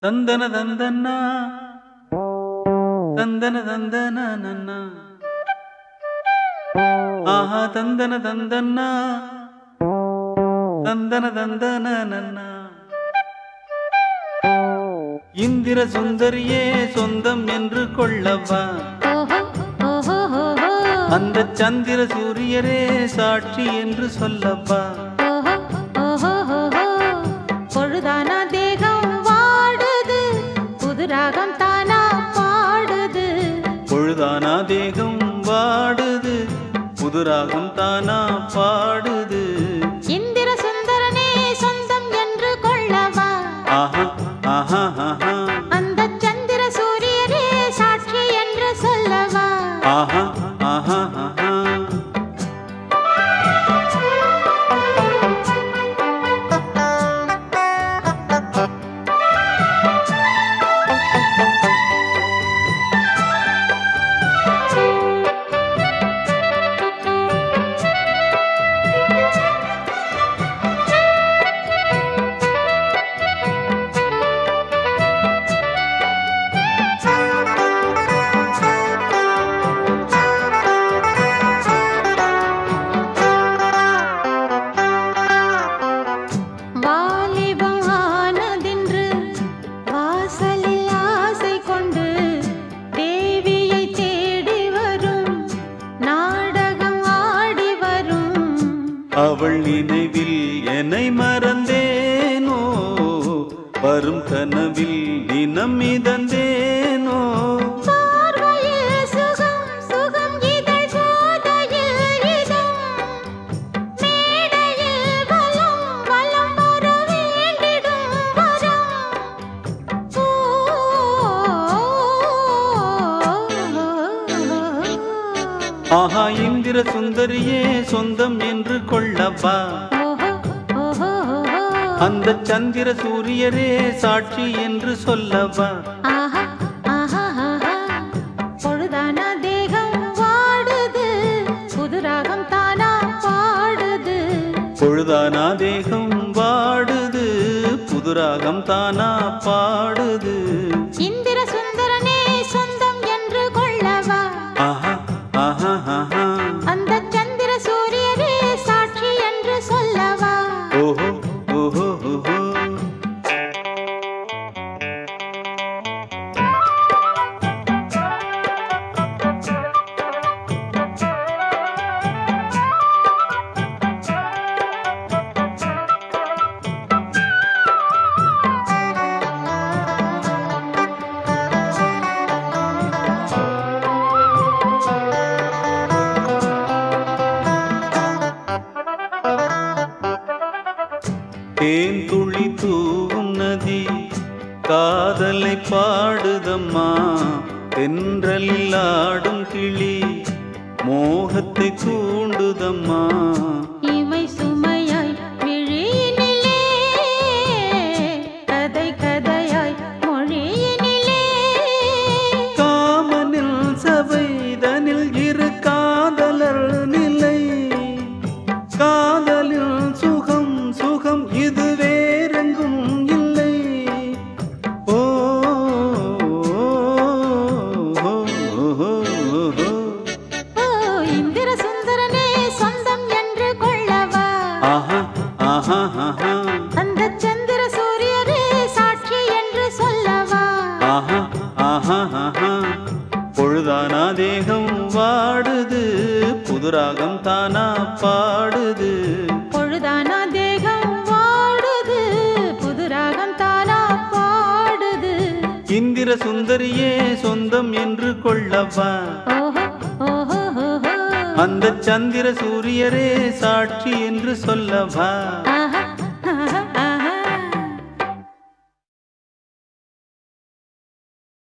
தந்தன தந்தன்னா தந்தன தந்தன நன்னா ஆஹா தந்தன தந்தன்னா தந்தன தந்தன நன்னா இந்திர சுந்தரியே சொந்தம் என்று கொள்ளவா ஓஹோ ஓஹோ ஓஹோ அந்த சந்திர சூரியரே சாட்சி என்று சொல்லவா ஓஹோ ஓஹோ ஓஹோ பொழுதானா தேகம் வாடுது புது ராகம் தானா பாடுது பொழுதானா தேகம் வாடுது புதுராகம் தானா பாடுது இந்திர சுந்தரனே சொந்தம் என்று கொள்ளவா ஆஹா ஆஹா ஆஹா அந்த சந்திர சூரியரே சாட்சி என்று சொல்லவா ஆஹா ஆஹா ஆஹா வாலிபம் ஆனதென்று வாசலில் ஆசை கொண்டு தேவியை தேடி வரும் நாடகம் ஆடி வரும் அவள் நினைவில் என்னை மறந்தேனோ வரும் கனவில் தினம் மிதந்தேனோ பார்வையில் சுகம் சுகம் இதழ் போதையில் இதம் மேடையில் வலம் வலம் வர வேண்டிடும் வரம் ஓ, ஆஹா இந்திர சுந்தரியே சொந்தம் என்று கொள்ளவா ஓஹோ, ஓஹோ, ஓஹோ. அந்த சந்திர சூரியரே சாட்சி என்று சொல்லவா ஆஹா, ஆஹா, ஆஹா. பொழுதானா தேகம் வாடுது புது ராகம் தானா பாடுது பொழுதானா தேகம் வாடுது புதுராகம் தானா பாடுது இந்திர சுந்தரனே சொந்தம் என்று கொள்ளவா ஆஹா ஆஹா ஆஹா அந்த சந்திர சூரியரே சாட்சி என்று சொல்லவா ஓஹோ ஓஹோ ஓஹோ தேன் துளி தூவும் நதி காதலை பாடுதம்மா தென்றலில் ஆடும் கிளி மோகத்தை தூண்டுதம்மா இமை சுமையாய் விழியினிலே கதை கதையாய் மொழியினிலே காமனில் சபைதனில் இரு காதலர் நிலை காதலில் சுகம் சுகம் இது வேறெங்கும் இல்லை ஓ ஓ, ஓ, ஓ. ஓ இந்திர சுந்தரனே சொந்தம் என்று கொள்ளவா ஆஹா ஆஹா ஆஹா அந்த சந்திர சூரியரே சாட்சி என்று சொல்லவா ஆஹா ஆஹா ஆஹா பொழுதானா தேகம் வாடுது புதுராகம் தானா பாடுது பொழுதானா தேகம் வாடுது புது ராகம் தானா பாடுது இந்திர சுந்தரியே சொந்தம் என்று கொள்ளவா ஓஹோ ஓஹோ ஓஹோ அந்த சந்திர சூரியரே சாட்சி என்று சொல்லவா ஆஹா